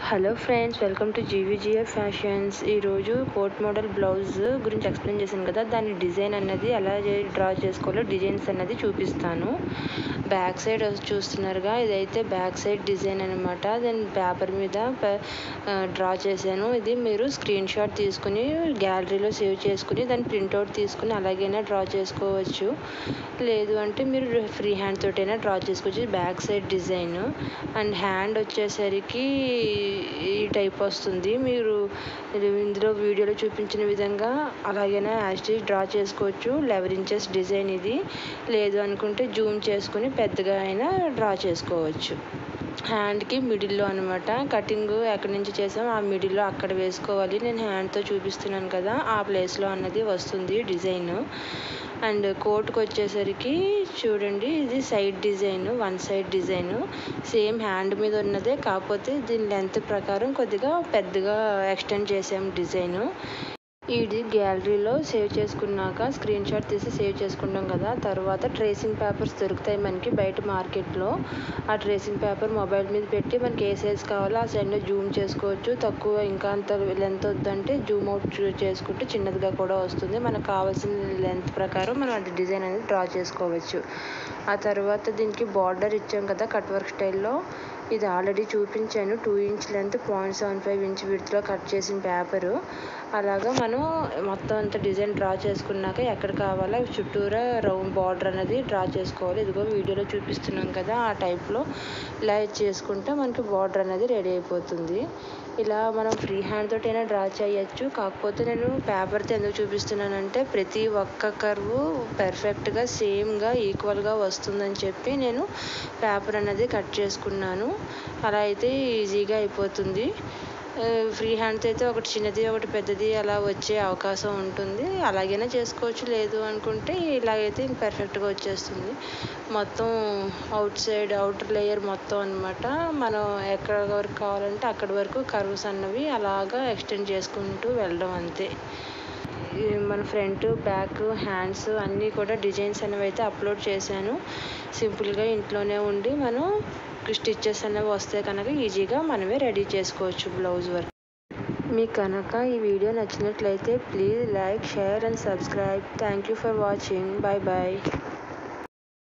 hello friends welcome to GVGF fashions ఈరోజు coat model blouse గురించి explain చేశాను కదా దాని డిజైన్ అన్నది ఎలా డ్రా చేసుకోవాలో డిజైన్స్ అన్నది చూపిస్తాను బ్యాక్ సైడ్ చూస్తున్నారుగా ఇదైతే బ్యాక్ సైడ్ డిజైన్ అనమాట దాని పేపర్ మీద డ్రా చేశాను ఇది మీరు స్క్రీన్ షాట్ తీసుకుని గ్యాలరీలో సేవ్ చేసుకుని దాని ప్రింట్అవుట్ తీసుకుని అలాగైనా డ్రా చేసుకోవచ్చు లేదు అంటే మీరు ఫ్రీ హ్యాండ్ తోటైనా డ్రా చేసుకోవచ్చు back side design and hand వచ్చేసరికి ఈ టైప్ వస్తుంది మీరు ఇందులో వీడియోలో చూపించిన విధంగా అలాగైనా యాస్టీజ్ డ్రా చేసుకోవచ్చు లెవెన్ ఇంచెస్ డిజైన్ ఇది లేదు అనుకుంటే జూమ్ చేసుకుని పెద్దగా అయినా డ్రా చేసుకోవచ్చు హ్యాండ్కి మిడిల్లో అనమాట కటింగ్ ఎక్కడి నుంచి చేసాం ఆ మిడిల్లో అక్కడ వేసుకోవాలి నేను హ్యాండ్తో చూపిస్తున్నాను కదా ఆ ప్లేస్లో అన్నది వస్తుంది డిజైన్ అండ్ కోట్కి వచ్చేసరికి చూడండి ఇది side design one side design same hand మీద ఉన్నదే కాకపోతే దీని లెంత్ ప్రకారం కొద్దిగా పెద్దగా ఎక్స్టెండ్ చేసాం డిజైన్ ఇది గ్యాలరీలో సేవ్ చేసుకున్నాక స్క్రీన్ షాట్ తీసి సేవ్ చేసుకుంటాం కదా తర్వాత ట్రేసింగ్ పేపర్స్ దొరుకుతాయి మనకి బయట మార్కెట్లో ఆ ట్రేసింగ్ పేపర్ మొబైల్ మీద పెట్టి మనకి ఏ సైజ్ కావాలో ఆ సైడ్లో జూమ్ చేసుకోవచ్చు తక్కువ ఇంకా అంత లెంత్ వద్దంటే జూమ్ అవుట్ చేసుకుంటే చిన్నదిగా కూడా వస్తుంది మనకు కావాల్సిన లెంత్ ప్రకారం మనం అది డిజైన్ అనేది డ్రా చేసుకోవచ్చు ఆ తర్వాత దీనికి బార్డర్ ఇచ్చాం కదా కట్ వర్క్ స్టైల్లో ఇది ఆల్రెడీ చూపించాను two inch length point seven five inch విడ్త్లో కట్ చేసిన పేపరు అలాగా మనం మొత్తం అంతా డిజైన్ డ్రా చేసుకున్నాక ఎక్కడ కావాలో చుట్టూరా రౌండ్ బార్డర్ అనేది డ్రా చేసుకోవాలి ఇదిగో వీడియోలో చూపిస్తున్నాం కదా ఆ టైప్లో ఇలా చేసుకుంటే మనకి బార్డర్ అనేది రెడీ అయిపోతుంది ఇలా మనం ఫ్రీ హ్యాండ్ తోటైనా డ్రా చేయొచ్చు కాకపోతే నేను పేపర్తో ఎందుకు చూపిస్తున్నానంటే ప్రతి ఒక్క కర్వ్ పర్ఫెక్ట్గా సేమ్గా ఈక్వల్గా వస్తుందని చెప్పి నేను పేపర్ అనేది కట్ చేసుకున్నాను అలా అయితే ఈజీగా అయిపోతుంది ఫ్రీ హ్యాండ్తో అయితే ఒకటి చిన్నది ఒకటి పెద్దది అలా వచ్చే అవకాశం ఉంటుంది అలాగైనా చేసుకోవచ్చు లేదు అనుకుంటే ఇలాగైతే పర్ఫెక్ట్గా వచ్చేస్తుంది మొత్తం అవుట్ సైడ్ అవుటర్ లేయర్ మొత్తం అనమాట మనం ఎక్కడ వరకు కావాలంటే అక్కడి వరకు కర్వ్స్ అన్నవి అలాగా ఎక్స్టెండ్ చేసుకుంటూ వెళ్ళడం అంతే మన ఫ్రంట్ బ్యాక్ హ్యాండ్స్ అన్నీ కూడా డిజైన్స్ అనేవి అయితే అప్లోడ్ చేశాను సింపుల్గా ఇంట్లోనే ఉండి మనం స్టిచ్చెస్ అనేవి వస్తే కనుక ఈజీగా మనమే రెడీ చేసుకోవచ్చు బ్లౌజ్ వర్క్ మీకు కనుక ఈ వీడియో నచ్చినట్లయితే please like share and subscribe thank you for watching bye bye